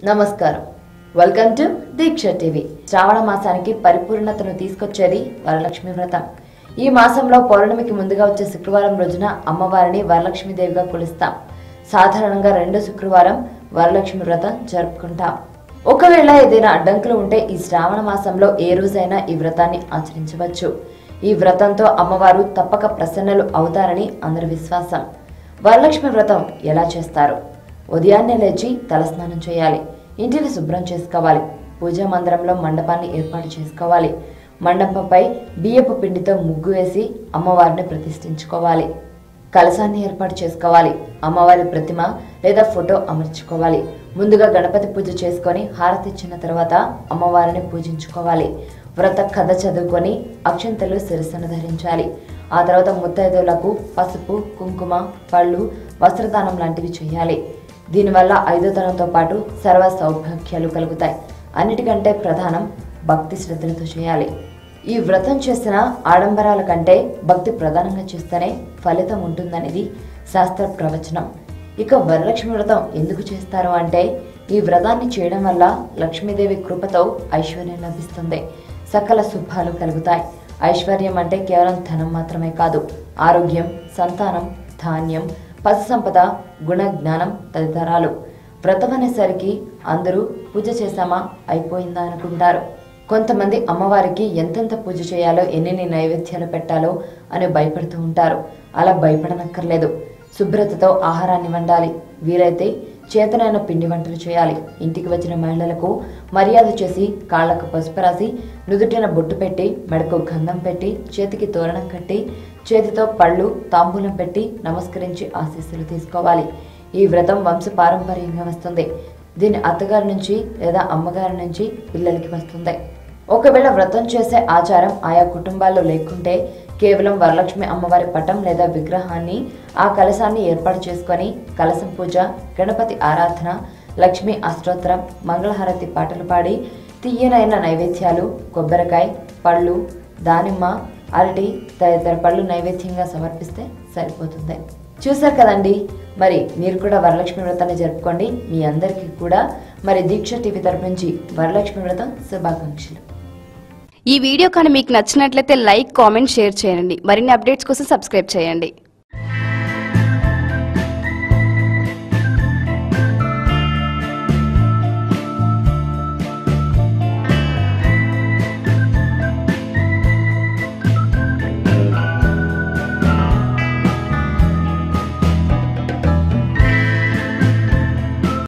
నమస్కారం welcome to Deeksha TV Shravana మాసానికి పరిపూర్ణతను తీసుకొచ్చేది వరలక్ష్మి వ్రతం ఈ మాసంలో పౌర్ణమికి ముందుగా వచ్చే శుక్రవారం రోజున అమ్మవారిని వరలక్ష్మీదేవిగా కొలుస్తాం సాధారణంగా రెండో శుక్రవారం వరలక్ష్మి వ్రతం జరుపుకుంటాం ఒకవేళ ఏదైనా అడ్డంకులు ఉంటే ఈ శ్రావణ మాసంలో ఏ రోజైనా ఈ వ్రతాన్ని ఆచరించవచ్చు ఈ వ్రతంతో అమ్మవారు తప్పక ప్రసన్నలు అవుతారని అందరి విశ్వాసం వరలక్ష్మి వ్రతం ఎలా చేస్తారు ఉదయాన్నే లేచి తలస్నానం చేయాలి ఇంటిని శుభ్రం చేసుకోవాలి పూజా మందిరంలో మండపాన్ని ఏర్పాటు చేసుకోవాలి మండపంపై బియ్యపు పిండితో ముగ్గు వేసి అమ్మవారిని ప్రతిష్ఠించుకోవాలి కలశాన్ని ఏర్పాటు చేసుకోవాలి అమ్మవారి ప్రతిమ లేదా ఫోటో అమర్చుకోవాలి ముందుగా గణపతి పూజ చేసుకొని హారతి ఇచ్చిన తర్వాత అమ్మవారిని పూజించుకోవాలి వ్రత కథ చదువుకొని అక్షంతలు శిరస్సును ధరించాలి ఆ తర్వాత ముత్తైదువులకు పసుపు కుంకుమ పళ్ళు వస్త్రదానం లాంటివి చేయాలి దీనివల్ల ఐదోతనంతో పాటు సర్వ సౌభాగ్యాలు కలుగుతాయి అన్నిటికంటే ప్రధానం భక్తి శ్రద్ధలతో చేయాలి ఈ వ్రతం చేసిన ఆడంబరాల కంటే భక్తి ప్రధానంగా చేస్తేనే ఫలితం ఉంటుందనేది శాస్త్ర ప్రవచనం ఇక వరలక్ష్మి వ్రతం ఎందుకు చేస్తారు అంటే ఈ వ్రతాన్ని చేయడం వల్ల లక్ష్మీదేవి కృపతో ఐశ్వర్యం లభిస్తుంది సకల శుభాలు కలుగుతాయి ఐశ్వర్యం అంటే కేవలం ధనం మాత్రమే కాదు ఆరోగ్యం సంతానం ధాన్యం పశు సంపద గుణ జ్ఞానం తదితరాలు వ్రతం అనేసరికి అందరూ పూజ చేశామా అయిపోయిందా అనుకుంటారు కొంతమంది అమ్మవారికి ఎంతెంత పూజ చేయాలో ఎన్నెన్ని నైవేద్యాలు పెట్టాలో అని భయపడుతూ ఉంటారు అలా భయపడనక్కర్లేదు శుభ్రతతో ఆహారాన్ని వండాలి వీలైతే చేతనైన పిండి వంటలు చేయాలి ఇంటికి వచ్చిన మహిళలకు మర్యాద చేసి కాళ్లకు పసుపు రాసి నుదుటిన బొట్టు పెట్టి మెడకు గంధం పెట్టి చేతికి తోరణం కట్టి చేతితో పళ్ళు తాంబూలం పెట్టి నమస్కరించి ఆశీస్సులు తీసుకోవాలి ఈ వ్రతం వంశ పారంపర్యంగా వస్తుంది దీని అత్తగారి నుంచి లేదా అమ్మగారి నుంచి పిల్లలకి వస్తుంది ఒకవేళ వ్రతం చేసే ఆచారం ఆయా కుటుంబాల్లో లేకుంటే కేవలం వరలక్ష్మి అమ్మవారి పటం లేదా విగ్రహాన్ని ఆ కలశాన్ని ఏర్పాటు చేసుకొని కలశం పూజ గణపతి ఆరాధన లక్ష్మీ అష్టోత్తరం మంగళహారతి పాటలు పాడి తీయనైన నైవేద్యాలు కొబ్బరికాయ పళ్ళు దానిమ్మ అరటి తదితర పళ్ళు నైవేద్యంగా సమర్పిస్తే సరిపోతుంది చూశారు కదండి మరి మీరు కూడా వరలక్ష్మి వ్రతాన్ని జరుపుకోండి మీ అందరికీ కూడా మరి దీక్ష టీవీ తరపు నుంచి వరలక్ష్మి వ్రతం శుభాకాంక్షలు ఈ వీడియో కానీ మీకు నచ్చినట్లయితే లైక్ కామెంట్ షేర్ చేయండి మరిన్ని అప్డేట్స్ కోసం సబ్స్క్రైబ్ చేయండి